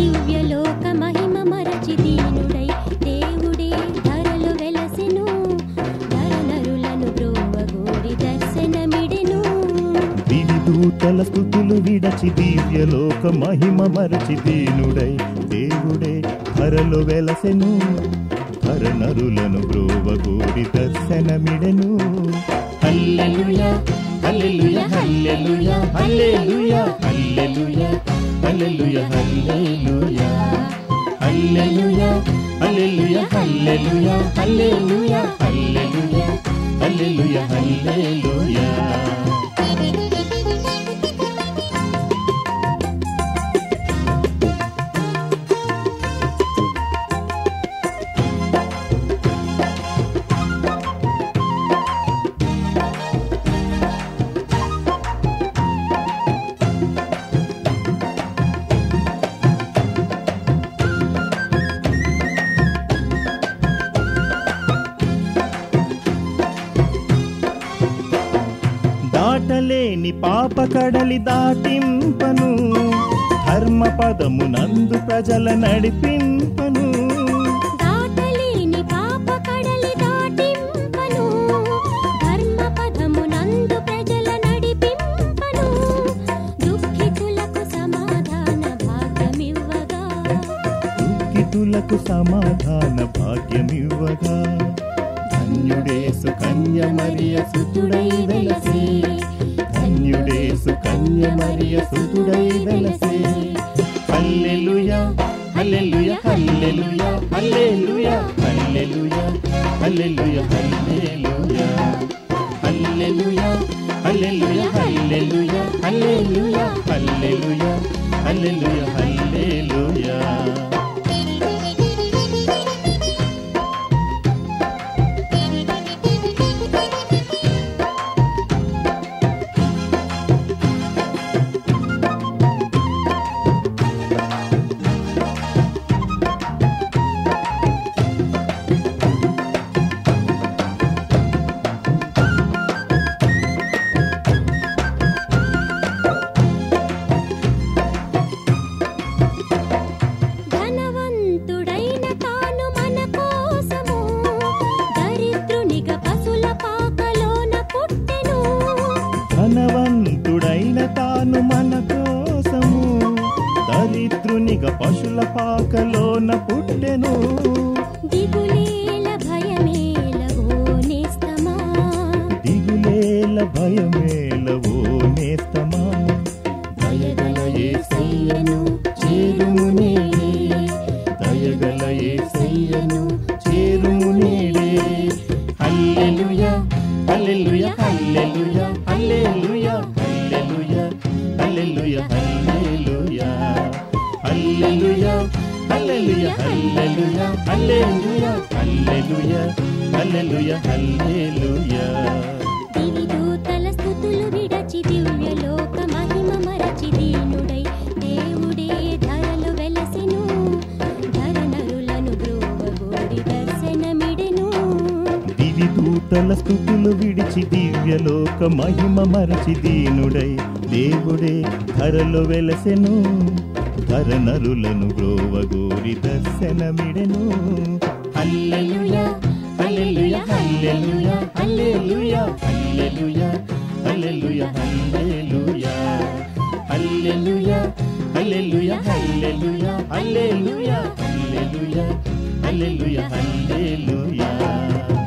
దివ్యలోక మహిమ మరచి దీనుడై దేవుడే ధరలు వెలసెను ధరనరులను బ్రోవగోరి దర్శనమిడెను దివి దూతల స్థుతులు విడచి దివ్యలోక మహిమ మరచి దీనుడై దేవుడే ధరలు వెలసెను ధరనరులను బ్రోవగోరి దర్శనమిడెను హల్లెలూయా హల్లెలూయా హల్లెలూయా హల్లెలూయా హల్లెలూయా హల్లెలూయా హల్లెలూయా హల్లెలూయా హల్లెలూయా హల్లెలూయా హల్లెలూయా హల్లెలూయా హల్లెలూయా హల్లెలూయా దాటలేని పాప కడలి దాటింపను ధర్మ పదము నందు ప్రజల నడిపింపను దాటలేని పాప కడలి దాటింపను ధర్మ పదము నందు ప్రజల నడిపింపను దుఃఖితులకు సమాధాన భాగ్యమివ్వగా దుఃఖితులకు సమాధాన భాగ్యమివ్వగా ధన్యుడేసు కన్య మరియ సుతుడై వెలసే ధన్యుడేసు కన్య మరియ సుతుడై వెలసే హల్లెలూయా హల్లెలూయా హల్లెలూయా హల్లెలూయా హల్లెలూయా హల్లెలూయా హల్లెలూయా హల్లెలూయా హల్లెలూయా హల్లెలూయా హల్లెలూయా హల్లెలూయా హల్లెలూయా హల్లెలూయా ధనవంతుడైన తాను మన కోసము దరిద్రునిగా పశుల పాకలోన పుట్టెను ధనవంతుడైన తాను మన కోసము దరిద్రునిగా పశుల పాకలోన పుట్టెను దిగులేల భయమేల ఓ నేస్తమా దిగులేల భయమేల ఓ నేస్తమా దయగల యేసయ్యను చేరుము నేడే దయగల యేసయ్యను చేరుము నేడే హల్లెలూయా హల్లెలూయా హల్లెలూయా హల్లెలూయా హల్లెలూయా హల్లెలూయా హల్లెలూయా హల్లెలూయా హల్లెలూయా హల్లెలూయా హల్లెలూయా హల్లెలూయా హల్లెలూయా హల్లెలూయా దివి దూతల స్థుతులు విడచి దివ్యలోక మహిమ మరచి దీనుడై దేవుడే ధరలు వెలసెను ధరనరులను బ్రోవగోరి దర్శనమిడెను దివి దూతల స్థుతులు విడిచి దివ్యలోక మహిమ మరచి దీనుడై దేవుడే ధరలు వెలసెను ధరనరులను బ్రోవగోరి దర్శనమిడెను హల్లెలూయా హల్లెలూయా హల్లెలూయా హల్లెలూయా హల్లెలూయా హల్లెలూయా హల్లెలూయా హల్లెలూయా హల్లెలూయా హల్లెలూయా హల్లెలూయా హల్లెలూయా హల్లెలూయా హల్లెలూయా